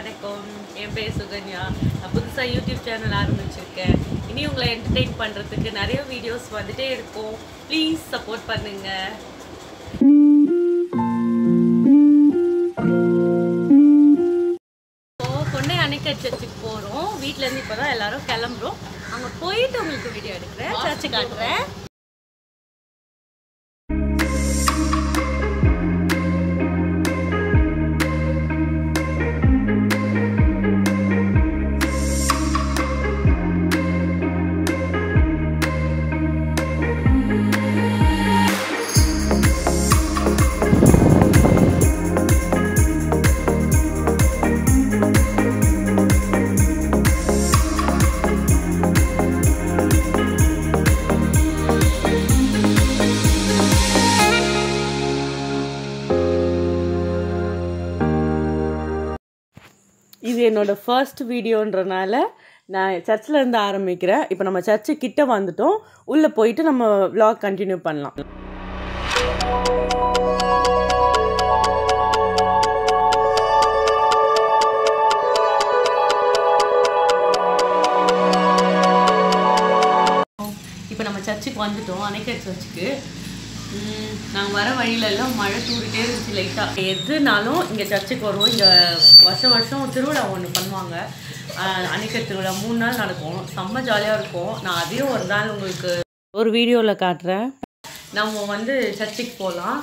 வணக்கம் என் பேர் சுகன்யா நான் புதுசாக யூடியூப் சேனல் ஆரம்பிச்சிருக்கேன் இனி உங்களை என்டர்டெயின் பண்ணுறதுக்கு நிறைய வீடியோஸ் வந்துட்டே இருக்கும் ப்ளீஸ் சப்போர்ட் பண்ணுங்க இப்போ கொண்டை அணைக்கட் சர்ச்சுக்கு போகிறோம் வீட்டிலேருந்து இப்போ தான் எல்லாரும் கிளம்புறோம் அங்கே போயிட்டு உங்களுக்கு வீடியோ எடுக்கிறேன் சர்ச்சு காட்டுறேன் இது என்னோட ஃபர்ஸ்ட் வீடியோன்றனால நான் சர்ச்சில் இருந்து ஆரம்பிக்கிறேன் இப்போ நம்ம சர்ச்சு கிட்ட வந்துட்டோம் உள்ளே போயிட்டு நம்ம vlog கண்டினியூ பண்ணலாம் இப்போ நம்ம சர்ச்சுக்கு வந்துட்டோம் அணைக்கட் சர்ச்சுக்கு நாங்கள் வர வழியில எல்லாம் மழை தூரிட்டே இருந்துச்சு லைட்டாக எதுனாலும் இங்கே சர்ச்சுக்கு வருவோம் இங்கே வருஷம் வருஷம் திருவிழா ஒன்று பண்ணுவாங்க ஆஹ் அணைக்கட் திருவிழா மூணு நாள் நடக்கும் செம்ம ஜாலியாக இருக்கும் நான் அதையும் ஒரு நாள் உங்களுக்கு ஒரு வீடியோவில் காட்டுறேன் நம்ம வந்து சர்ச்சுக்கு போகலாம்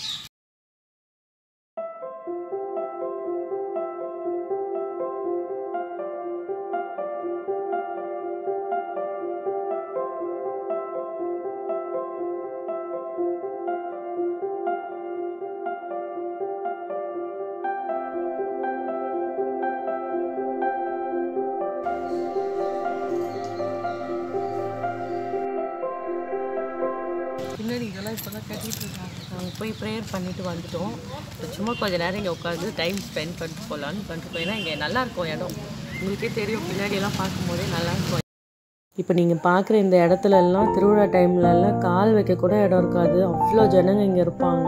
பின்னாடி இதெல்லாம் இப்போ தான் கட்டிட்டு இருக்காங்க நாங்கள் போய் ப்ரேயர் பண்ணிட்டு வந்துட்டோம் இப்போ சும்மா கொஞ்ச நேரம் இங்கே உட்காந்து டைம் ஸ்பெண்ட் பண்ணிட்டு போகலான்னு பண்ணிட்டு போய் ஏன்னா இங்கே நல்லா இருக்கும் இடம் உங்களுக்கே தெரியும் பின்னாடி எல்லாம் பார்க்கும்போதே நல்லா இருக்கும் இப்போ நீங்கள் பார்க்குற இந்த இடத்துல எல்லாம் திருவிழா டைம்ல எல்லாம் கால் வைக்க கூட இடம் இருக்காது அவ்வளோ ஜனங்க இங்கே இருப்பாங்க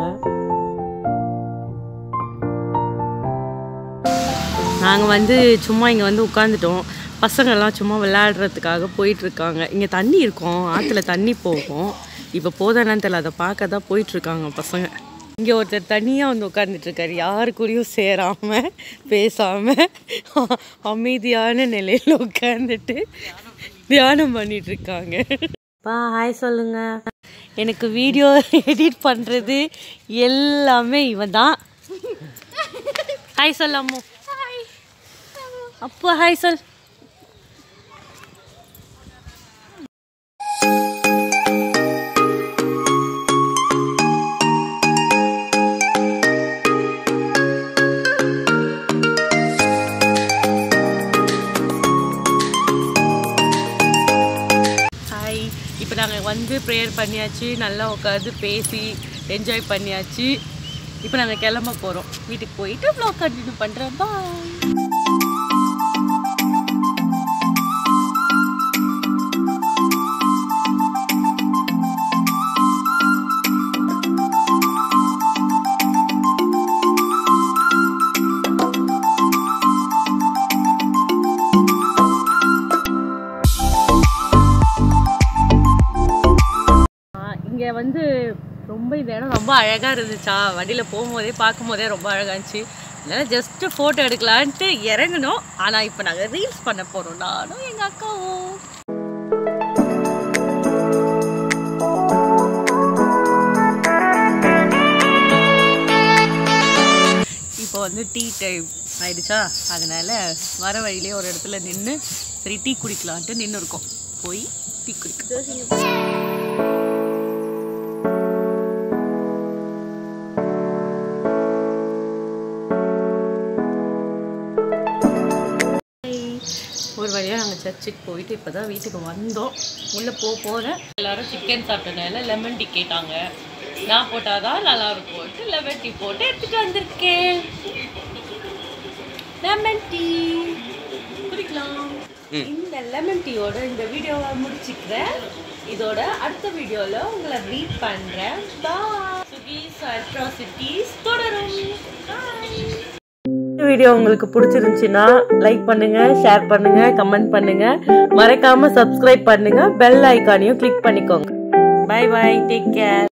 நாங்கள் வந்து சும்மா இங்கே வந்து உட்காந்துட்டோம் பசங்கள்லாம் சும்மா விளையாடுறதுக்காக போயிட்டுருக்காங்க இங்கே தண்ணி இருக்கும் ஆற்றுல தண்ணி போகும் இப்போ போதானு தெரியல அதை பார்க்க தான் போயிட்டுருக்காங்க பசங்க இங்கே ஒருத்தர் தனியாக வந்து உட்காந்துட்டு இருக்காரு யாரு கூடயும் சேராமல் பேசாமல் அமைதியான நிலையில் உட்காந்துட்டு தியானம் பண்ணிட்டு இருக்காங்க பா ஹாய் சொல்லுங்க எனக்கு வீடியோ எடிட் பண்ணுறது எல்லாமே இவன் தான் ஹாய் சொல்லாமோ அப்போ ஹாய் சொல் ஹாய் இப்போ நாங்கள் வந்து ப்ரேயர் பண்ணியாச்சு நல்லா உட்காந்து பேசி என்ஜாய் பண்ணியாச்சு இப்போ நாங்கள் கிளம்ப போகிறோம் வீட்டுக்கு போயிட்டு vlog கண்டினியூ பண்ணுறேன் பாய் இங்கே வந்து ரொம்ப இந்த இடம் ரொம்ப அழகாக இருந்துச்சா வண்டியில் போகும்போதே பார்க்கும்போதே ரொம்ப அழகாக இருந்துச்சு அதனால் ஜஸ்ட்டு ஃபோட்டோ எடுக்கலான்ட்டு இறங்கணும் ஆனால் இப்போ நாங்கள் ரீல்ஸ் பண்ண போகிறோம் நானும் எங்கள் அக்காவும் இப்போ வந்து டீ டைம் ஆயிடுச்சா அதனால வர வழியிலே ஒரு இடத்துல நின்று சரி டீ குடிக்கலான்ட்டு நின்று இருக்கோம் போய் டீ குடிக்க ஒரு வழியாக நாங்கள் சர்ச்சுக்கு போயிட்டு இப்போ தான் வீட்டுக்கு வந்தோம் உள்ளே போக போகிறேன் எல்லாரும் சிக்கன் சாப்பிட்டனால லெமன் டீ கேட்டாங்க நான் போட்டாதான் நல்லா இருக்கும்ட்டு லெமன் டீ போட்டு எடுத்துகிட்டு வந்திருக்கேன் லெமன் டீ குடிக்கலாம் இந்த லெமன் டீயோட இந்த வீடியோவை முடிச்சுக்கிறேன் இதோட அடுத்த வீடியோவில் உங்களை மீட் பண்ணுறேன் பாய் சுகீஸ் அட்ராசிட்டிஸ் தொடரும் Bye. வீடியோ உங்களுக்கு பிடிச்சிருந்துச்சுன்னா லைக் பண்ணுங்க ஷேர் பண்ணுங்க கமெண்ட் பண்ணுங்க மறக்காம சப்ஸ்கிரைப் பண்ணுங்க பெல் ஐக்கானையும் கிளிக் பண்ணிக்கோங்க பை பை டேக் கேர்